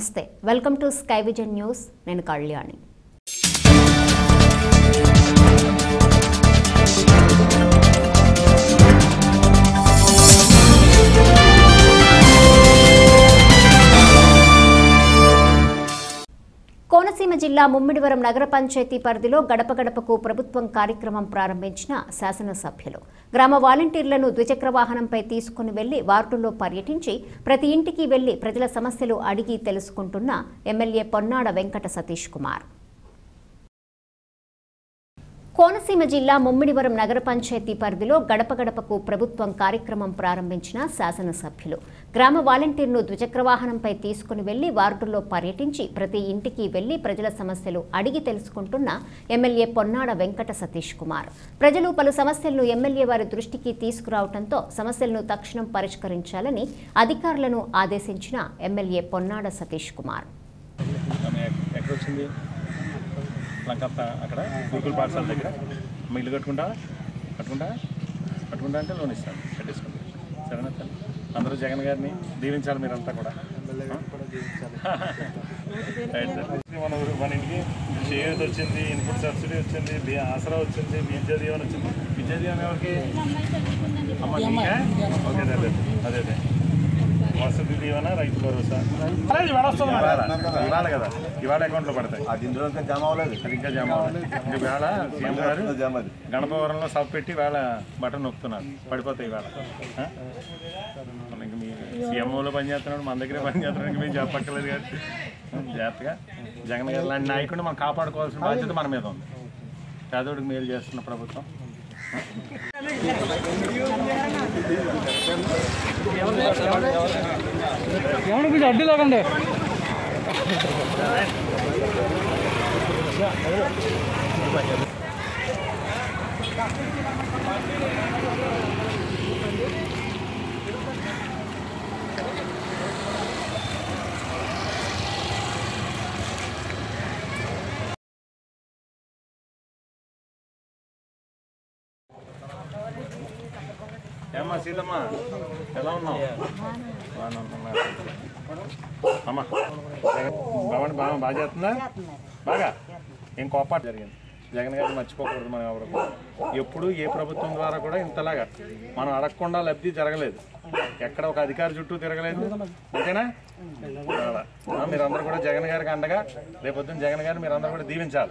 నమస్తే welcome to Sky Vision News నేను కళ్యాణి కోనసీమ జిల్లా ముమ్మిడివరం నగర పంచాయతీ పరిధిలో గడప గడపకు ప్రభుత్వం కార్యక్రమం ప్రారంభించిన శాసనసభ్యులు గ్రామ వాలంటీర్లను ద్విచక్ర వాహనంపై తీసుకుని వెళ్లి వార్డుల్లో పర్యటించి ప్రతి ఇంటికి వెళ్లి ప్రజల సమస్యలు అడిగి తెలుసుకుంటున్న ఎమ్మెల్యే పొన్నాడ వెంకట సతీష్ కుమార్ కోనసీమ జిల్లా ముమ్మిడివరం నగర పంచాయతీ పరిధిలో గడప గడపకు ప్రభుత్వం కార్యక్రమం ప్రారంభించిన శాసనసభ్యులు గ్రామ వాలంటీర్ను ద్విచక్ర వాహనంపై తీసుకుని వెళ్లి వార్డుల్లో పర్యటించి ప్రతి ఇంటికి వెళ్లి ప్రజల సమస్యలు అడిగి తెలుసుకుంటున్న ఎమ్మెల్యే పొన్నాడ వెంకట సతీష్ కుమార్ ప్రజలు పలు సమస్యలను ఎమ్మెల్యే వారి దృష్టికి తీసుకురావడంతో సమస్యలను తక్షణం పరిష్కరించాలని అధికారులను ఆదేశించిన ఎమ్మెల్యే పొన్నాడ సతీష్ కుమార్ ఆమె ఎక్- ఎక్కడ వచ్చింది లంకప్ప అక్కడ గూగుల్ పాఠశాల దగ్గర అమ్మ ఇల్లు కట్టుకుంటా కట్టుకుంటా కట్టుకుంటా అంటే లోన్ ఇస్తాను కట్టేసుకుంటా సరేనా తల్లి అందరూ జగన్ గారిని దీవించాలి మీరంతా కూడా రైట్ సార్. మన ఊరు- మన ఇంటికి చేయూత వచ్చింది ఇన్పుట్ సబ్సిడీ వచ్చింది బి- ఆసరా వచ్చింది విద్యా దీవెన వచ్చింది విద్యా దీవెన ఎవరికి అమ్మ నీకా? ఓకే అదే అదే అదే అదే వసతి దీవెన రైతు భరోసా ఇవాళ వస్తుంది మరి. ఇవాళ కదా ఇవాళ అకౌంట్లో పడతాయి అది ఇందులో ఇంకా జమ అవ్వలేదు అది ఇంకా జమ అవ్వాలి ఇంకా వేళ సీఎం గారు జమ అది గణపవరంలో సబ్ పెట్టి వేళ బటన్ నొక్కుతున్నారు పడిపోతాయి వేళ మనకి మీ సీఎంఓలో పనిచేస్తున్నాడు మన దగ్గరే పనిచేస్తున్నాడు మేము చెప్పక్కర్లేదు కానీ జాగ్రత్తగా జగన్ గారు లాంటి నాయకుడిని మనం కాపాడుకోవాల్సిన బాధ్యత మన మీద ఉంది పేదోడికి మేలు చేస్తున్న ప్రభుత్వం ఏమన్నా కొంచెం అడ్డు లేకండి ఏమ్మా సీతమ్మ ఎలా ఉన్నావు బాగానే ఉన్నా. అమ్మా బాగా బాగా బాగా చేస్తుందా బాగా ఏం కోపాటు జరిగింది జగన్ గారిని మర్చిపోకూడదు మనం ఎవరు కూడా. ఎప్పుడు ఏ ప్రభుత్వం ద్వారా కూడా ఇంతలాగా మనం అడగకుండా లబ్ధి జరగలేదు ఎక్కడ ఒక అధికారి చుట్టూ తిరగలేదు అంతేనా అలా. ఆ, మీరందరూ కూడా జగన్ గారికి అండగా రేపొద్దున జగన్ గారిని మీరందరూ కూడా దీవించాలి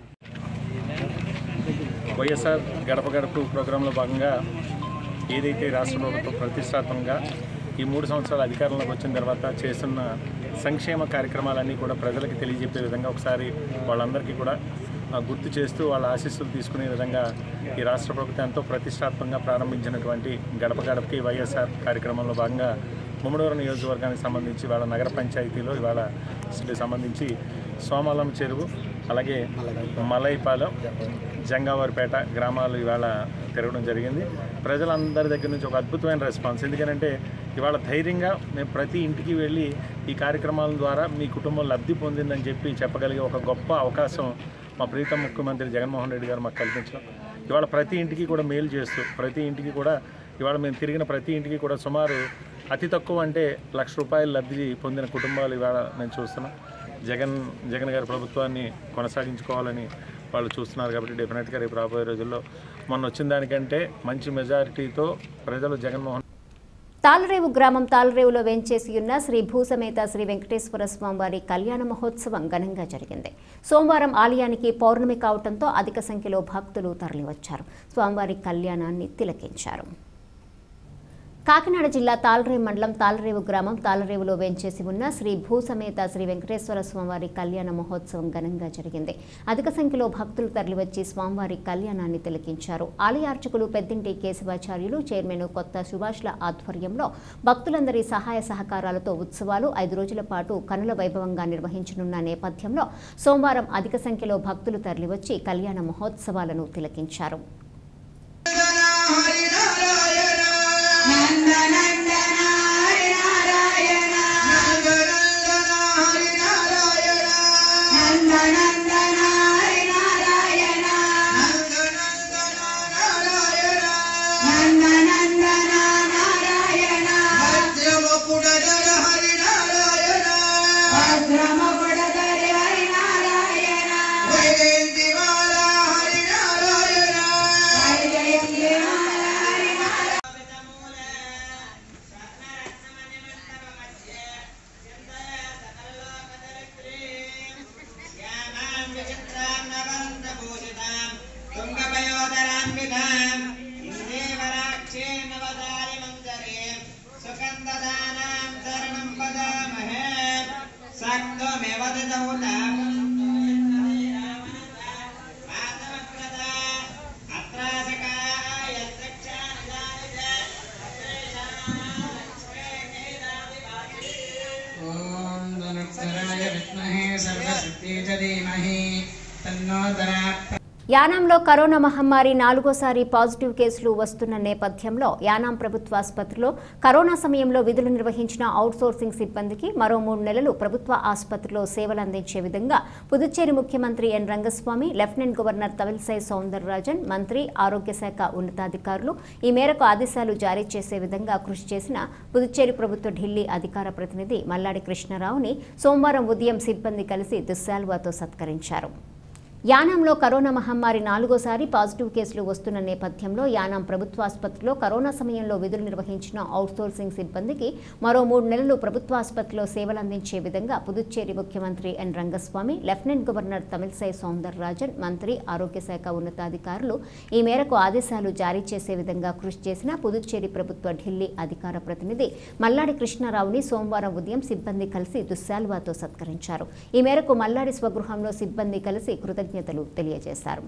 వైఎస్ఆర్ గడప గడప ప్రోగ్రాంలో భాగంగా ఏదైతే రాష్ట్ర ప్రభుత్వం ప్రతిష్టాత్మకంగా ఈ మూడు సంవత్సరాల అధికారంలోకి వచ్చిన తర్వాత చేస్తున్న సంక్షేమ కార్యక్రమాలన్నీ కూడా ప్రజలకు తెలియజెప్పే విధంగా ఒకసారి వాళ్ళందరికీ కూడా ఆ, గుర్తు చేస్తూ వాళ్ళ ఆశీస్సులు తీసుకునే విధంగా ఈ రాష్ట్ర ప్రభుత్వం ఎంతో ప్రతిష్టాత్మకంగా ప్రారంభించినటువంటి గడప గడపకి వైఎస్ఆర్ కార్యక్రమంలో భాగంగా ముమ్మడివరం నియోజకవర్గానికి సంబంధించి వాళ్ళ నగర పంచాయతీలో ఇవాళ సంబంధించి సోమలం చెరువు అలాగే మలైపాలెం జంగావారిపేట గ్రామాలు ఇవాళ తిరగడం జరిగింది ప్రజలందరి దగ్గర నుంచి ఒక అద్భుతమైన రెస్పాన్స్ ఎందుకంటే ఇవాళ ధైర్యంగా మేము ప్రతి ఇంటికి వెళ్ళి ఈ కార్యక్రమాల ద్వారా మీ కుటుంబం లబ్ధి పొందిందని చెప్పి చెప్పగలిగే ఒక గొప్ప అవకాశం మా ప్రీతం ముఖ్యమంత్రి జగన్మోహన్ రెడ్డి గారు మాకు కల్పించడం ఇవాళ ప్రతి ఇంటికి కూడా మేలు చేస్తూ ప్రతి ఇంటికి కూడా ఇవాళ మేము తిరిగిన ప్రతి ఇంటికి కూడా సుమారు అతి తక్కువ అంటే లక్ష రూపాయలు లబ్ధి పొందిన కుటుంబాలు ఇవాళ నేను చూస్తున్నాం జగన్ జగన్ గారి ప్రభుత్వాన్ని కొనసాగించుకోవాలని వాళ్ళు చూస్తున్నారు కాబట్టి డెఫినెట్గా రేపు రాబోయే రోజుల్లో మొన్న వచ్చిన దానికంటే మంచి మెజారిటీతో ప్రజలు జగన్మోహన్ తాళరేవు గ్రామం తాళరేవులో వేంచేసి ఉన్న శ్రీ భూసమేత శ్రీ వెంకటేశ్వర స్వామివారి కళ్యాణ మహోత్సవం ఘనంగా జరిగింది సోమవారం ఆలయానికి పౌర్ణమి కావడంతో అధిక సంఖ్యలో భక్తులు తరలివచ్చారు స్వామివారి కళ్యాణాన్ని తిలకించారు కాకినాడ జిల్లా తాళరేవు మండలం తాళరేవు గ్రామం తాళరేవులో వేంచేసి ఉన్న శ్రీ భూసమేత శ్రీ వెంకటేశ్వర స్వామివారి కళ్యాణ మహోత్సవం ఘనంగా జరిగింది అధిక సంఖ్యలో భక్తులు తరలివచ్చి స్వామివారి కళ్యాణాన్ని తిలకించారు ఆలయ అర్చకులు పెద్దింటి కేశవాచార్యులు చైర్మన్ కొత్త సుభాష్ల ఆధ్వర్యంలో భక్తులందరి సహాయ సహకారాలతో ఉత్సవాలు ఐదు రోజుల పాటు కనుల వైభవంగా నిర్వహించనున్న నేపథ్యంలో సోమవారం అధిక సంఖ్యలో భక్తులు తరలివచ్చి కళ్యాణ మహోత్సవాలను తిలకించారు నారాయణ ॐ धनुक्षराय विद्महे सर्वशक्ति च धीमहि तन्नो दरा యానాంలో కరోనా మహమ్మారి నాలుగోసారి పాజిటివ్ కేసులు వస్తున్న నేపథ్యంలో యానాం ప్రభుత్వ ఆసుపత్రిలో కరోనా సమయంలో విధులు నిర్వహించిన అవుట్సోర్సింగ్ సిబ్బందికి మరో మూడు నెలలు ప్రభుత్వ ఆసుపత్రిలో సేవలు అందించే విధంగా పుదుచ్చేరి ముఖ్యమంత్రి N Rangaswamy lieutenant governor Tamilisai Soundararajan మంత్రి ఆరోగ్య శాఖ ఉన్నతాధికారులు ఈ మేరకు ఆదేశాలు జారీ చేసే విధంగా కృషి చేసిన పుదుచ్చేరి ప్రభుత్వ ఢిల్లీ అధికార ప్రతినిధి మల్లాడి కృష్ణారావుని సోమవారం ఉదయం సిబ్బంది కలిసి దుస్సాల్వాతో సత్కరించారు యానాంలో కరోనా మహమ్మారి నాలుగోసారి పాజిటివ్ కేసులు వస్తున్న నేపథ్యంలో యానాం ప్రభుత్వ ఆసుపత్రిలో కరోనా సమయంలో విధులు నిర్వహించిన అవుట్సోర్సింగ్ సిబ్బందికి మరో మూడు నెలలు ప్రభుత్వ ఆసుపత్రిలో సేవలు అందించే విధంగా పుదుచ్చేరి ముఖ్యమంత్రి N Rangaswamy lieutenant governor Tamilisai Soundararajan మంత్రి ఆరోగ్య శాఖ ఉన్నతాధికారులు ఈ మేరకు ఆదేశాలు జారీ చేసే విధంగా కృషి చేసిన పుదుచ్చేరి ప్రభుత్వ ఢిల్లీ అధికార ప్రతినిధి మల్లాడి కృష్ణారావుని సోమవారం ఉదయం సిబ్బంది కలిసి దుస్సాల్వాతో సత్కరించారు ఈ మేరకు మల్లాడి స్వగృహంలో సిబ్బంది కలిసి కృతజ్ఞతలు తెలియజేశారు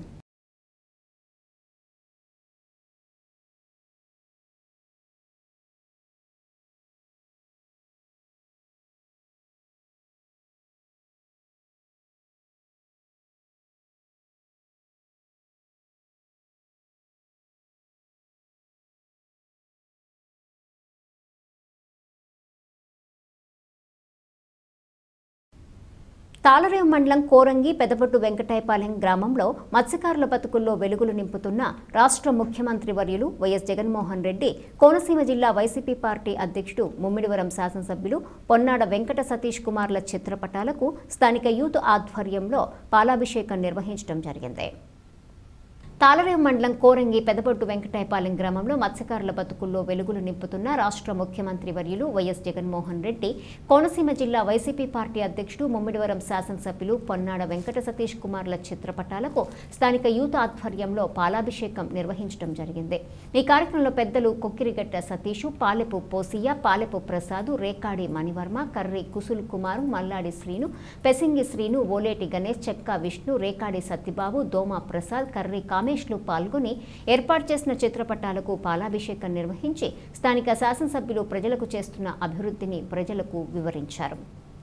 తాళరేవు మండలం కోరంగి పెదపట్టు వెంకటాయపాలెం గ్రామంలో మత్స్యకారుల బతుకుల్లో వెలుగులు నింపుతున్న రాష్ట్ర ముఖ్యమంత్రి వర్యులు వైఎస్ జగన్మోహన్ రెడ్డి కోనసీమ జిల్లా వైసీపీ పార్టీ అధ్యక్షుడు ముమ్మిడివరం శాసనసభ్యులు పొన్నాడ వెంకట సతీష్ కుమార్ల చిత్రపటాలకు స్థానిక యూత్ ఆధ్వర్యంలో పాలాభిషేకం నిర్వహించడం జరిగింది తాళరేవు మండలం కోరంగి పెదపొట్టు వెంకటాయపాలెం గ్రామంలో మత్స్యకారుల బతుకుల్లో వెలుగులు నింపుతున్న రాష్ట్ర ముఖ్యమంత్రి వర్యులు వైఎస్ జగన్మోహన్ రెడ్డి కోనసీమ జిల్లా వైసీపీ పార్టీ అధ్యక్షుడు ముమ్మిడివరం శాసనసభ్యులు పొన్నాడ వెంకట సతీష్ కుమార్ల చిత్రపటాలకు స్థానిక యూత్ ఆధ్వర్యంలో పాలాభిషేకం నిర్వహించడం జరిగింది ఈ కార్యక్రమంలో పెద్దలు కొక్కిరిగట్ట సతీషు పాలెపు పోసియ పాలెపు ప్రసాదు రేకాడి మణివర్మ కర్రి కుసుల్ కుమారు మల్లాడి శ్రీను పెసింగి శ్రీను ఓలేటి గణేష్ చెక్క విష్ణు రేకాడి సత్యబాబు దోమ ప్రసాద్ కర్రి కామేష్లు పాల్గొని ఏర్పాటు చేసిన చిత్రపటాలకు పాలాభిషేకం నిర్వహించి స్థానిక శాసనసభ్యులు ప్రజలకు చేస్తున్న అభివృద్ధిని ప్రజలకు వివరించారు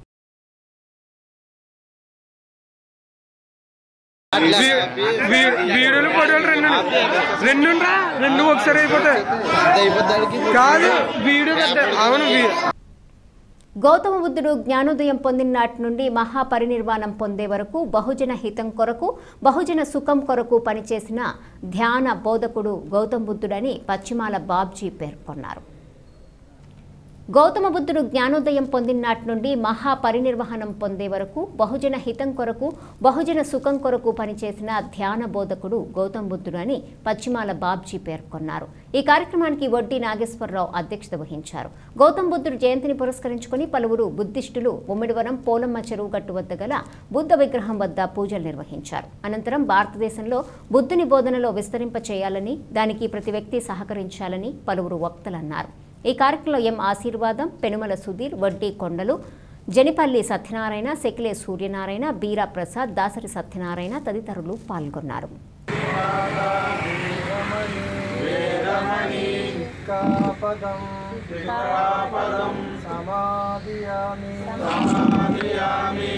వీడియోలు ఫోటోలు రెండు రెండు రా రెండు ఒకసారి అయిపోతాయి కాదు వీడియో పెద్ద అవును వీ- గౌతమ బుద్ధుడు జ్ఞానోదయం పొందిన నాటి నుండి మహాపరినిర్వాణం పొందే వరకు బహుజన హితం కొరకు బహుజన సుఖం కొరకు పనిచేసిన ధ్యాన బోధకుడు గౌతమ బుద్ధుడని పశ్చిమాల బాబ్జీ పేర్కొన్నారు గౌతమ బుద్ధుడు జ్ఞానోదయం పొందిన నాటి నుండి మహాపరినిర్వహణం పొందే వరకు బహుజన హితం కొరకు బహుజన సుఖం కొరకు పనిచేసిన ధ్యాన బోధకుడు గౌతమ బుద్ధుడు అని పశ్చిమాల బాబ్జీ పేర్కొన్నారు ఈ కార్యక్రమానికి వడ్డీ నాగేశ్వరరావు అధ్యక్షత వహించారు గౌతమ బుద్ధుడు జయంతిని పురస్కరించుకుని పలువురు బుద్ధిస్టులు ఉమ్మిడివరం పోలమ్మ చెరువు గట్టు వద్ద గల బుద్ధ విగ్రహం వద్ద పూజలు నిర్వహించారు అనంతరం భారతదేశంలో బుద్ధుని బోధనలో విస్తరింప చేయాలని దానికి ప్రతి వ్యక్తి సహకరించాలని పలువురు వక్తలు అన్నారు ఈ కార్యక్రమంలో ఎం ఆశీర్వాదం పెనుమల సుధీర్ వడ్డీ కొండలు జనిపల్లి సత్యనారాయణ సెకిలే సూర్యనారాయణ బీరా ప్రసాద్ దాసరి సత్యనారాయణ తదితరులు పాల్గొన్నారు పదం పదం సమాధియామి సమాధియామి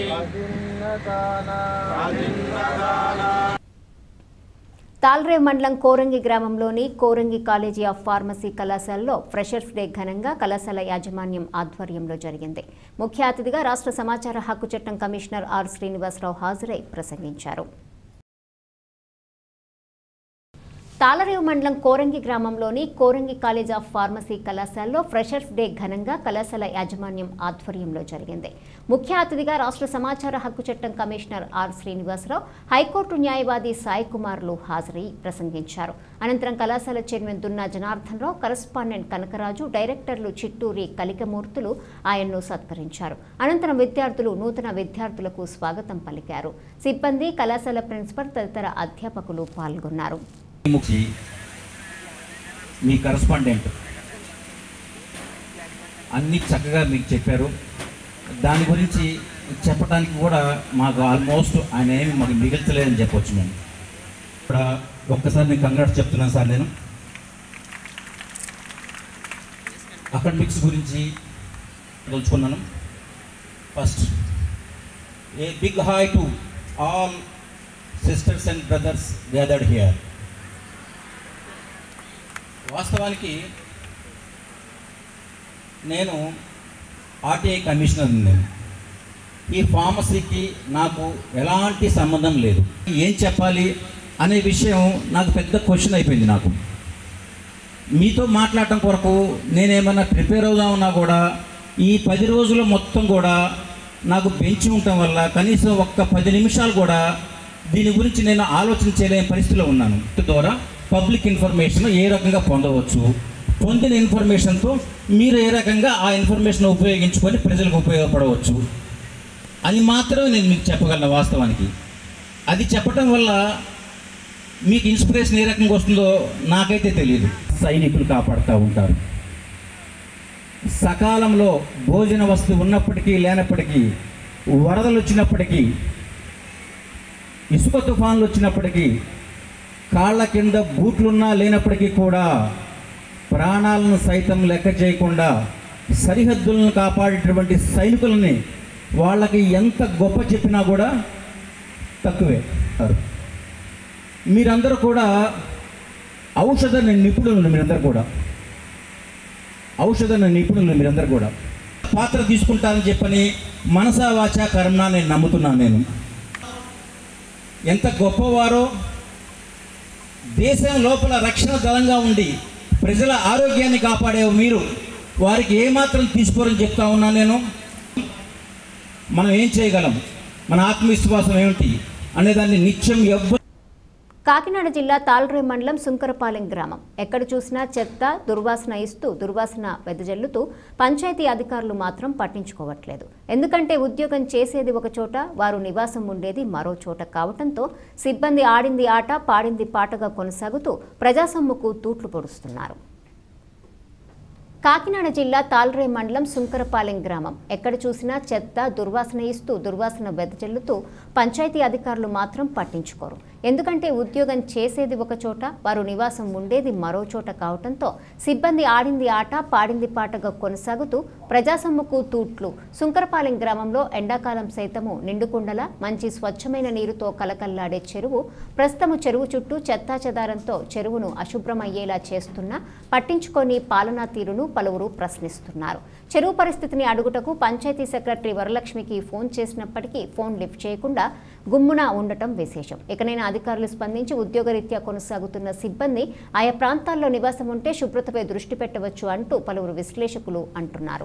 తాల్రేవ్ మండలం కోరంగి గ్రామంలోని కోరంగి కాలేజీ ఆఫ్ ఫార్మసీ కళాశాలలో ఫ్రెషర్స్ డే ఘనంగా కళాశాల యాజమాన్యం ఆధ్వర్యంలో జరిగింది ముఖ్య అతిథిగా రాష్ట్ర సమాచార హక్కు చట్టం కమిషనర్ ఆర్ శ్రీనివాసరావు హాజరై ప్రసంగించారు తాళరేవు మండలం కోరంగి గ్రామంలోని కోరంగి కాలేజ్ ఆఫ్ ఫార్మసీ కళాశాలలో ఫ్రెషర్స్ డే ఘనంగా కళాశాల యాజమాన్యం ఆధ్వర్యంలో జరిగింది ముఖ్య అతిథిగా రాష్ట్ర సమాచార హక్కు చట్టం కమిషనర్ ఆర్ శ్రీనివాసరావు హైకోర్టు న్యాయవాది సాయి కుమార్లు హాజరై ప్రసంగించారు అనంతరం కళాశాల చైర్మన్ దున్నా జనార్దన్ రావు కరస్పాండెంట్ కనకరాజు డైరెక్టర్లు చిట్టూరి కలికమూర్తులు ఆయన్ను సత్కరించారు అనంతరం విద్యార్థులు నూతన విద్యార్థులకు స్వాగతం పలికారు సిబ్బంది కళాశాల ప్రిన్సిపల్ తదితర అధ్యాపకులు పాల్గొన్నారు ముఖి మీ కరస్పాండెంట్ అన్నీ చక్కగా మీకు చెప్పారు దాని గురించి చెప్పడానికి కూడా మాకు ఆల్మోస్ట్ ఆయన ఏమి మాకు మిగిల్చలేదని చెప్పొచ్చు మేము ఇక్కడ ఒక్కసారి నేను కంగ్రాట్స్ చెప్తున్నాను సార్ నేను అకాడమిక్స్ గురించి తెలుసుకున్నాను first a big hi to all sisters and brothers gathered here వాస్తవానికి నేను ఆర్టీఐ కమిషనర్ నేను ఈ ఫార్మసీకి నాకు ఎలాంటి సంబంధం లేదు ఏం చెప్పాలి అనే విషయం నాకు పెద్ద క్వశ్చన్ అయిపోయింది నాకు మీతో మాట్లాడటం కొరకు నేనేమన్నా ప్రిపేర్ అవుదామన్నా కూడా ఈ పది రోజులు మొత్తం కూడా నాకు బెంచి ఉండటం వల్ల కనీసం ఒక్క పది నిమిషాలు కూడా దీని గురించి నేను ఆలోచన చేయలేని పరిస్థితిలో ఉన్నాను ద్వారా పబ్లిక్ ఇన్ఫర్మేషన్ ఏ రకంగా పొందవచ్చు పొందిన ఇన్ఫర్మేషన్తో మీరు ఏ రకంగా ఆ ఇన్ఫర్మేషన్ ఉపయోగించుకొని ప్రజలకు ఉపయోగపడవచ్చు అది మాత్రమే నేను మీకు చెప్పగలను వాస్తవానికి అది చెప్పటం వల్ల మీకు ఇన్స్పిరేషన్ ఏ రకంగా వస్తుందో నాకైతే తెలియదు సైనికులు కాపాడుతూ ఉంటారు సకాలంలో భోజన వస్తువు ఉన్నప్పటికీ లేనప్పటికీ వరదలు వచ్చినప్పటికీ ఇసుక తుఫాన్లు వచ్చినప్పటికీ కాళ్ళ కింద బూట్లున్నా లేనప్పటికీ కూడా ప్రాణాలను సైతం లెక్క చేయకుండా సరిహద్దులను కాపాడేటువంటి సైనికులని వాళ్ళకి ఎంత గొప్ప చెప్పినా కూడా తక్కువే మీరందరూ కూడా ఔషధ నిపుణులు మీరందరూ కూడా ఔషధ నిపుణులు మీరందరూ కూడా పాత్ర తీసుకుంటారని చెప్పని మనసా వాచా కర్మ నేను నమ్ముతున్నాను నేను ఎంత గొప్పవారో దేశం లోపల రక్షణ దళంగా ఉండి ప్రజల ఆరోగ్యాన్ని కాపాడే మీరు వారికి ఏమాత్రం తీసుకోరని చెప్తా ఉన్నాను నేను మనం ఏం చేయగలం మన ఆత్మవిశ్వాసం ఏమిటి అనేదాన్ని నిత్యం ఎవ్వరు కాకినాడ జిల్లా తాల్రే మండలం సుంకరపాలెం గ్రామం ఎక్కడ చూసినా చెత్త దుర్వాసన ఇస్తూ దుర్వాసన వెదజల్లుతూ పంచాయతీ అధికారులు మాత్రం పట్టించుకోవట్లేదు ఎందుకంటే ఉద్యోగం చేసేది ఒక చోట వారు నివాసం ఉండేది మరో చోట కావటంతో సిబ్బంది ఆడింది ఆట పాడింది పాటగా కొనసాగుతూ ప్రజాసొమ్ముకు తూట్లు పొడుస్తున్నారు కాకినాడ జిల్లా తాల్రే మండలం సుంకరపాలెం గ్రామం ఎక్కడ చూసినా చెత్త దుర్వాసన ఇస్తూ దుర్వాసన వెదజల్లుతూ పంచాయతీ అధికారులు మాత్రం పట్టించుకోరు ఎందుకంటే ఉద్యోగం చేసేది ఒక చోట వారు నివాసం ఉండేది మరో చోట కావటంతో సిబ్బంది ఆడింది ఆట పాడింది పాటగా కొనసాగుతూ ప్రజాసొమ్ముకు తూట్లు సుంకరపాలెం గ్రామంలో ఎండాకాలం సైతము నిండుకుండల మంచి స్వచ్ఛమైన నీరుతో కలకల్లాడే చెరువు ప్రస్తుతము చెరువు చుట్టూ చెత్తాచెదారంతో చెరువును అశుభ్రమయ్యేలా చేస్తున్నా పట్టించుకొని పాలనా తీరును పలువురు ప్రశ్నిస్తున్నారు చెరువు పరిస్థితిని అడుగుటకు పంచాయతీ సెక్రటరీ వరలక్ష్మికి ఫోన్ చేసినప్పటికీ ఫోన్ లిఫ్ట్ చేయకుండా గుమ్మున ఉండటం విశేషం ఇకనైనా అధికారులు స్పందించి ఉద్యోగరీత్యా కొనసాగుతున్న సిబ్బంది ఆయా ప్రాంతాల్లో నివాసం ఉంటే శుభ్రతపై దృష్టి పెట్టవచ్చు అంటూ పలువురు విశ్లేషకులు అంటున్నారు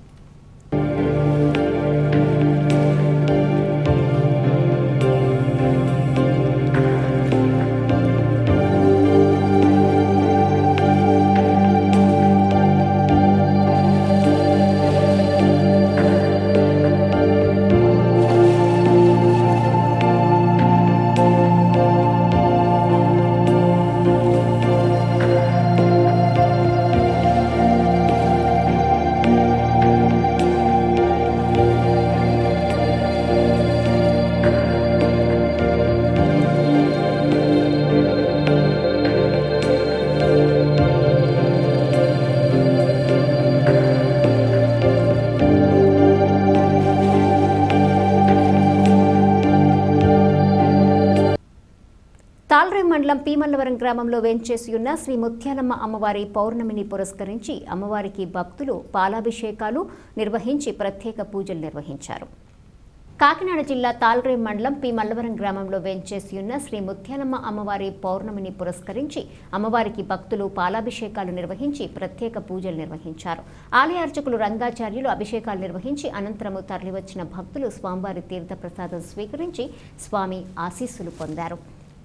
తాల్రే మండలం పీమల్లవరం గ్రామంలో వేంచేసి ఉన్న శ్రీ ముత్యాలమ్మ అమ్మవారి పౌర్ణమిని పురస్కరించి అమ్మవారికి భక్తులు పాలాభిషేకాలు నిర్వహించి ప్రత్యేక పూజలు నిర్వహించారు కాకినాడ జిల్లా తాల్రేం మండలం పి మల్లవరం గ్రామంలో వేంచేసి ఉన్న శ్రీ ముత్యాలమ్మ అమ్మవారి పౌర్ణమిని పురస్కరించి అమ్మవారికి భక్తులు పాలాభిషేకాలు నిర్వహించి ప్రత్యేక పూజలు నిర్వహించారు ఆలయ అర్చకులు రంగాచార్యులు అభిషేకాలు నిర్వహించి అనంతరము తరలివచ్చిన భక్తులు స్వామివారి తీర్థ ప్రసాదం స్వీకరించి స్వామి ఆశీస్సులు పొందారు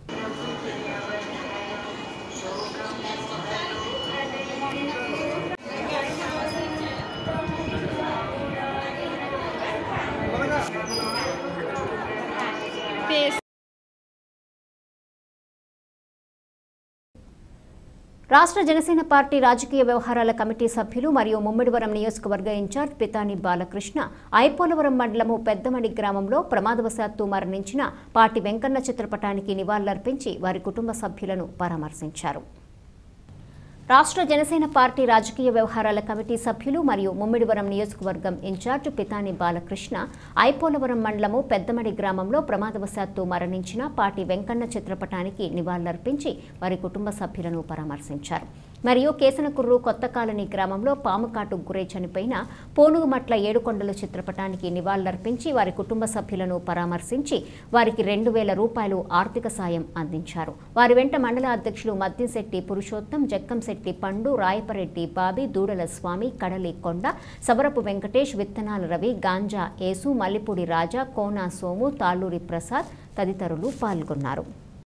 రాష్ట్ర జనసేన పార్టీ రాజకీయ వ్యవహారాల కమిటీ సభ్యులు మరియు ముమ్మిడివరం నియోజకవర్గ ఇన్ఛార్జ్ పితాని బాలకృష్ణ ఐపోలవరం మండలము పెద్దమడి గ్రామంలో ప్రమాదవశాత్తు మరణించిన పార్టీ వెంకన్న చిత్రపటానికి నివాళులర్పించి వారి కుటుంబ సభ్యులను పరామర్శించారు రాష్ట్ర జనసేన పార్టీ రాజకీయ వ్యవహారాల కమిటీ సభ్యులు మరియు ముమ్మిడివరం నియోజకవర్గం ఇన్ఛార్జ్ పితాని బాలకృష్ణ ఐపోలవరం మండలము పెద్దమడి గ్రామంలో ప్రమాదవశాత్తు మరణించిన పార్టీ వెంకన్న చిత్రపటానికి నివాళులర్పించి వారి కుటుంబ సభ్యులను పరామర్శించారు మరియు కేసనకుర్రు కొత్త కాలనీ గ్రామంలో పాముకాటు గురై చనిపోయిన పోనుగుమట్ల ఏడుకొండలు చిత్రపటానికి నివాళులర్పించి వారి కుటుంబ సభ్యులను పరామర్శించి వారికి రెండు వేల రూపాయలు ఆర్థిక సాయం అందించారు వారి వెంట మండల అధ్యక్షులు మద్దిశెట్టి పురుషోత్తం జక్కంశెట్టి పండు రాయపరెడ్డి బాబి దూడల స్వామి కడలి కొండ సబరపు వెంకటేష్ విత్తనాల రవి గాంజా ఏసు మల్లిపూడి రాజా కోనా సోము తాళ్ళూరి ప్రసాద్ తదితరులు పాల్గొన్నారు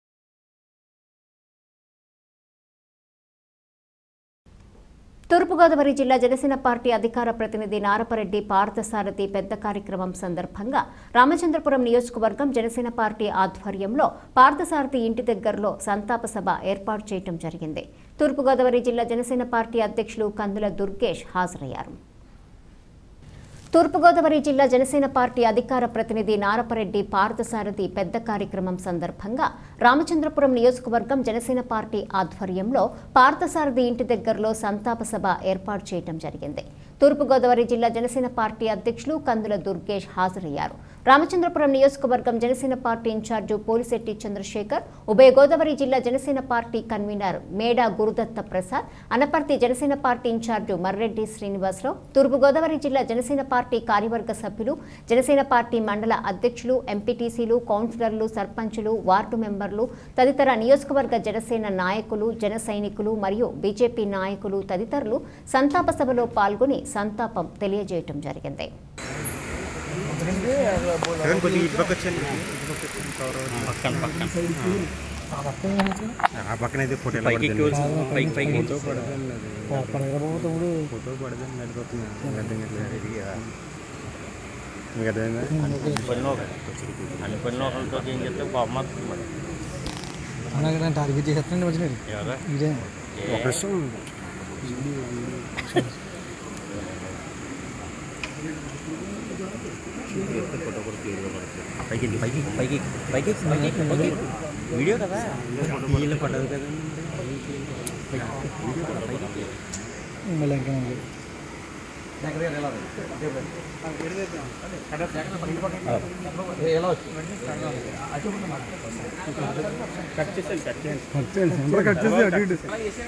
తూర్పుగోదావరి జిల్లా జనసేన పార్టీ అధికార ప్రతినిధి నారపరెడ్డి పార్థసారథి పెద్ద కార్యక్రమం సందర్భంగా రామచంద్రపురం నియోజకవర్గం జనసేన పార్టీ ఆధ్వర్యంలో పార్థసారథి ఇంటి దగ్గరలో సంతాప సభ ఏర్పాటు చేయడం జరిగింది తూర్పుగోదావరి జిల్లా జనసేన పార్టీ అధ్యక్షులు కందుల దుర్గేష్ హాజరయ్యారు తూర్పుగోదావరి జిల్లా జనసేన పార్టీ అధికార ప్రతినిధి నారపరెడ్డి పార్థసారథి పెద్ద కార్యక్రమం సందర్భంగా రామచంద్రపురం నియోజకవర్గం జనసేన పార్టీ ఆధ్వర్యంలో పార్థసారథి ఇంటి దగ్గరలో సంతాప సభ ఏర్పాటు చేయడం జరిగింది తూర్పుగోదావరి జిల్లా జనసేన పార్టీ అధ్యక్షులు కందుల దుర్గేష్ హాజరయ్యారు రామచంద్రపురం నియోజకవర్గం జనసేన పార్టీ ఇన్ఛార్జు పోలిశెట్టి చంద్రశేఖర్ ఉభయ గోదావరి జిల్లా Janasena party convener Meda Gurudatta Prasad Anaparthi Janasena party incharge Marreddy Srinivasarao Turpugodavari జిల్లా జనసేన పార్టీ కార్యవర్గ సభ్యులు జనసేన పార్టీ మండల అధ్యక్షులు ఎంపీటీసీలు కౌన్సిలర్లు సర్పంచులు వార్డు మెంబర్లు తదితర నియోజకవర్గ జనసేన నాయకులు జన సైనికులు మరియు బీజేపీ నాయకులు తదితరులు సంతాప సభలో పాల్గొని సంతాపం తెలియజేయటం జరిగింది ఆ పక్కన అయితే ఫోటో పైకి పైకి పైకి ఫోటో పడదండి ఫోటో పడదండి నడిపోతుంది అర్థం కావట్లేదు ఇది కదా. మీకు అర్థమైందా అన్ని పనులు ఒకరితో ఏం చెప్తే కోపం వస్తుంది మరి టార్గెట్ చేసేస్తానండి వచ్చిన ఎవరా ఇదే ఒక నిమిషం పైకి పైకి పైకి పైకి పైకి పైకి వీడియో కదా వీళ్ళు పడదు కదండి మళ్ళీ ఇంకా కట్ చేసి కట్ చేసి అటు ఇటు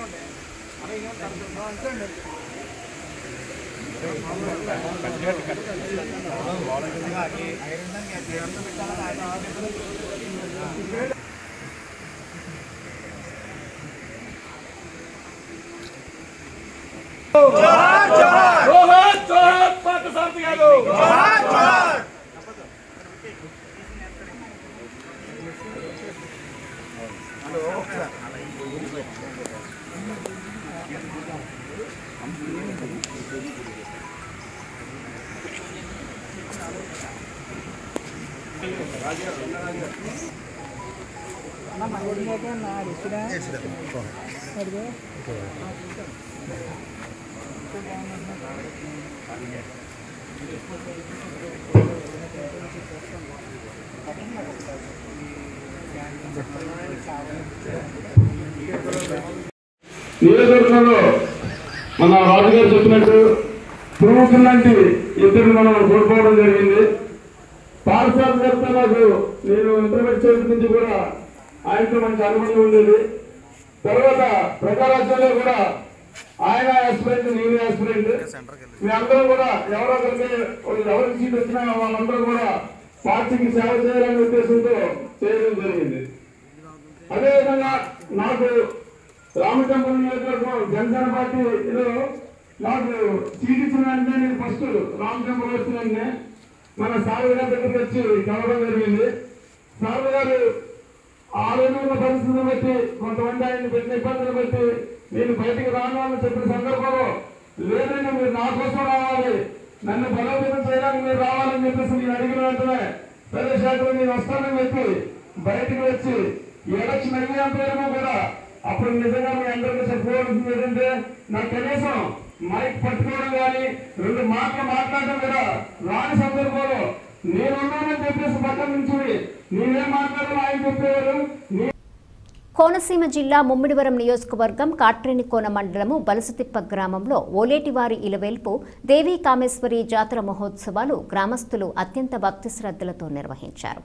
నియోజకవర్గంలో మన రాజుగారు చెప్పినట్టు ప్రముఖులు లాంటి ఇద్దరు మనం కోల్పోవడం జరిగింది పాఠశాల గారితో నాకు నేను ఇంటర్మీడియట్ చదువు నుంచి కూడా ఆయనతో మంచి అనుబంధం ఉండేది తర్వాత ప్రజారాజ్యంలో కూడా ఆయన ఆస్పిరెంట్ నేను ఆస్పిరెంట్ మీ అందరూ కూడా ఎవరో ఒకరికి ఎవరికి సీట్ వచ్చినా వాళ్ళందరూ కూడా పార్టీకి సేవ చేయాలనే ఉద్దేశంతో చేయడం జరిగింది అదేవిధంగా నాకు రామచంద్ర నియోజకవర్గం జనసేన పార్టీలో నాకు సీట్ ఇచ్చిన వెంటనే నేను ఫస్ట్ రామచంద్ర వచ్చిన వెంటనే మన సార్ గారి దగ్గరికి వచ్చి కలవడం జరిగింది సార్ గారు ఆ రోజు ఉన్న పరిస్థితులను బట్టి కొంతమంది ఆయన పెట్టిన ఇబ్బందులు బట్టి నేను బయటికి రాను అని చెప్పిన సందర్భంలో లేదండి మీరు నా కోసం రావాలి నన్ను బలోపేతం చేయడానికి మీరు రావాలని చెప్పేసి నేను అడిగిన వెంటనే సరే శాఖలో నేను వస్తానని చెప్పి బయటికి వచ్చి ఈ ఎలక్షన్ అయ్యేంత వరకు కూడా అప్పుడు నిజంగా మీ అందరికీ చెప్పుకోవాల్సింది ఏంటంటే నాకు కనీసం మైక్ పట్టుకోవడం కానీ రెండు మాటలు మాట్లాడడం కూడా రాని సందర్భంలో నేనున్నానని చెప్పేసి పక్కన నుంచి నేనేం మాట్లాడాలో ఆయన చెప్పేవారు నీ కోనసీమ జిల్లా ముమ్మిడివరం నియోజకవర్గం కాట్రేనికోన మండలము బలసుతిప్ప గ్రామంలో ఓలేటివారి ఇలవేల్పు దేవీ కామేశ్వరి జాతర మహోత్సవాలు గ్రామస్తులు అత్యంత భక్తి శ్రద్ధలతో నిర్వహించారు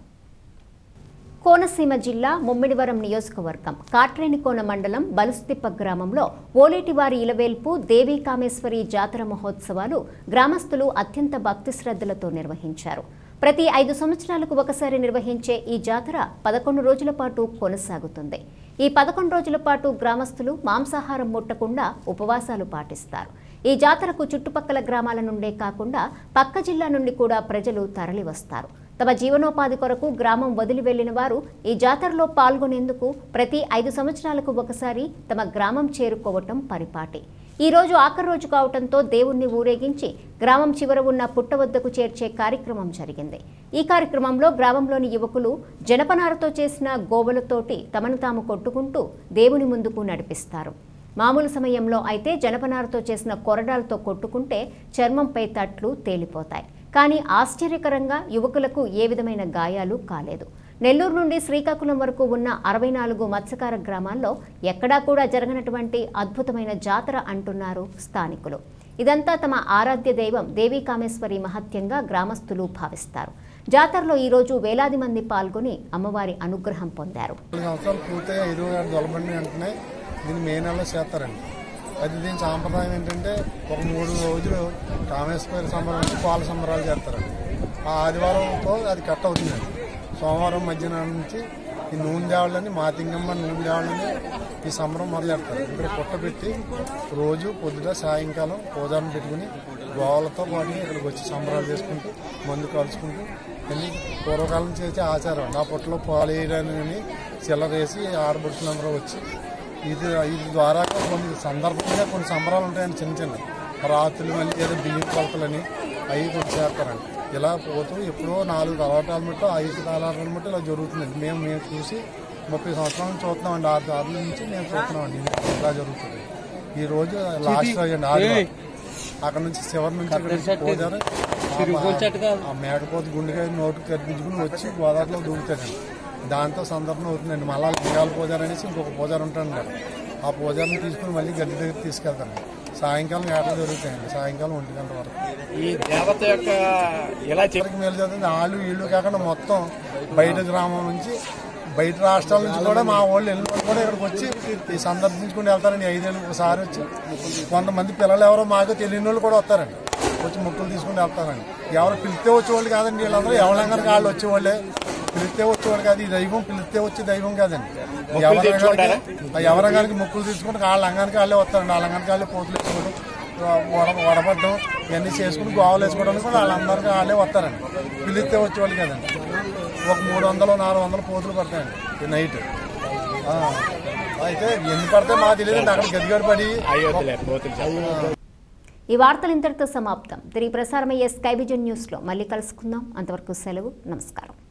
కోనసీమ జిల్లా ముమ్మిడివరం నియోజకవర్గం కాట్రేనికోన మండలం బలుస్తిప్ప గ్రామంలో ఓలేటివారి ఇలవేల్పు దేవీ కామేశ్వరి జాతర మహోత్సవాలు గ్రామస్తులు అత్యంత భక్తి శ్రద్ధలతో నిర్వహించారు ప్రతి ఐదు సంవత్సరాలకు ఒకసారి నిర్వహించే ఈ జాతర పదకొండు రోజుల పాటు కొనసాగుతుంది ఈ పదకొండు రోజుల పాటు గ్రామస్తులు మాంసాహారం ముట్టకుండా ఉపవాసాలు పాటిస్తారు ఈ జాతరకు చుట్టుపక్కల గ్రామాల నుండే కాకుండా పక్క జిల్లా నుండి కూడా ప్రజలు తరలివస్తారు తమ జీవనోపాధి కొరకు గ్రామం వదిలి వెళ్లిన వారు ఈ జాతరలో పాల్గొనేందుకు ప్రతి ఐదు సంవత్సరాలకు ఒకసారి తమ గ్రామం చేరుకోవటం పరిపాటి ఈ రోజు ఆఖరి రోజు కావటంతో దేవుణ్ణి ఊరేగించి గ్రామం చివర ఉన్న పుట్ట వద్దకు చేర్చే కార్యక్రమం జరిగింది ఈ కార్యక్రమంలో గ్రామంలోని యువకులు జనపనారతో చేసిన గోవలతోటి తమను తాము కొట్టుకుంటూ దేవుని ముందుకు నడిపిస్తారు మామూలు సమయంలో అయితే జనపనారతో చేసిన కొరడాలతో కొట్టుకుంటే చర్మంపై తట్లు తేలిపోతాయి కానీ ఆశ్చర్యకరంగా యువకులకు ఏ విధమైన గాయాలు కాలేదు నెల్లూరు నుండి శ్రీకాకుళం వరకు ఉన్న అరవై నాలుగు మత్స్యకార గ్రామాల్లో ఎక్కడా కూడా జరగనటువంటి అద్భుతమైన జాతర అంటున్నారు స్థానికులు ఇదంతా తమ ఆరాధ్య దైవం దేవీ కామేశ్వరి మహత్యంగా గ్రామస్తులు భావిస్తారు జాతరలో ఈరోజు వేలాది మంది పాల్గొని అమ్మవారి అనుగ్రహం పొందారు నాలుగు సంవత్సరాలు పూర్తయి ఐదో ఏడు దొలబండి వెంటనే దీన్ని మే నెలలో చేస్తారండి అయితే దీని సాంప్రదాయం ఏంటంటే ఒక మూడు రోజులు కామేశ్వరి సంబరం నుంచి పాల సంబరాలు చేస్తారండి ఆ ఆదివారంతో అది కట్ అవుతుందండి సోమవారం మధ్యాహ్నం నుంచి ఈ నూనె దేవాళ్ళని మాతింగమ్మ నూనె దేవాళ్ళని ఈ సంబరం మొదలు పెడతారు ఇక్కడ పుట్ట పెట్టి రోజు పొద్దుట సాయంకాలం పూజారం పెట్టుకుని గోవాలతో పాటు ఇక్కడికి వచ్చి సంబరాలు చేసుకుంటూ మందు కలుసుకుంటూ అన్ని పూర్వకాలం చేసే ఆచారం అండి ఆ పుట్టలో పాలు వేయడానికి చిల్లరేసి ఆడబడుతులందరూ వచ్చి ఇది ఇది ద్వారా కొన్ని సందర్భంగా కొన్ని సంబరాలు ఉంటాయండి చిన్న చిన్న రాత్రులు మళ్ళీ ఏదో బియ్యం కొలతలని అవి కొన్ని చేస్తారండి ఇలా పోతూ ఎప్పుడో నాలుగు అలవాటాల మట్టు ఐదు అలవాటాల మట్టు ఇలా జరుగుతుందండి మేము మేము చూసి ముప్పై సంవత్సరాల నుంచి చూస్తున్నామండి ఆరు ఆరు నుంచి మేము చూస్తున్నామండి ఇలా జరుగుతుంది ఈ రోజు లాస్ట్ రోజు అండి ఆదివారం అక్కడ నుంచి చివరి నుంచి ఇక్కడికి పోదారు ఆ మేకపోతు గుండెకాయ నోటు కనిపించుకుని వచ్చి గోదావరిలో దూకుతాడండి దాంతో సందర్భం అవుతుందండి మళ్ళా లింగాల పూజారి అనేసి ఇంకొక పూజారి ఉంటాడు ఆ పూజారిని తీసుకుని మళ్ళీ గడ్డి దగ్గర తీసుకెళ్తాను సాయంకాలం ఏటలు జరుగుతాయండి సాయంకాలం ఒంటి గంట వరకు ఈ దేవత యొక్క ఎలా చివరికి మేలు జరుగుతుంది వాళ్ళు వీళ్ళు కాకుండా మొత్తం బయట గ్రామం నుంచి బయట రాష్ట్రాల నుంచి కూడా మా వాళ్ళు వెళ్ళిన వాళ్ళు కూడా ఇక్కడికి వచ్చి ఈ సందర్శించుకుని వెళ్తారండి ఐదేళ్ళు ఒకసారి వచ్చి కొంతమంది పిల్లలు ఎవరో మాకు తెలియని వాళ్ళు కూడా వస్తారండి వచ్చి ముక్కులు తీసుకుని వెళ్తారండి ఎవరు పిలిస్తే వచ్చేవాళ్ళు కాదండి వీళ్ళందరూ ఎవరంగానికి వాళ్ళు వచ్చేవాళ్ళే పిలిస్తే వచ్చేవాళ్ళు కాదు ఈ దైవం పిలిస్తే వచ్చే దైవం కాదండి మొక్కులు తీర్చుకుంటారా? ఎవరంగానికి ముక్కులు తీసుకుంటే వాళ్ళ అంగానికి వాళ్ళే వస్తారండి వాళ్ళ అంగానికి వాళ్ళే పోతులు వేసుకోవడం వడ వడపడ్డం ఇవన్నీ చేసుకుని గోవలు వేసుకోవడానికి కూడా వాళ్ళందరికీ వాళ్ళే వస్తారండి పిలిస్తే వచ్చేవాళ్ళు కదండి ఒక మూడు వందలు నాలుగు వందలు పోతులు పడతాయండి ఈ నైట్ ఆ, అయితే ఎన్ని పడితే మాకు తెలియదు అక్కడ గదిగాడు పడి ఈ వార్తలు ఇంతటితో సమాప్తం తిరిగి ప్రసారమయ్యే స్కై విజన్ న్యూస్లో మళ్ళీ కలుసుకుందాం అంతవరకు సెలవు నమస్కారం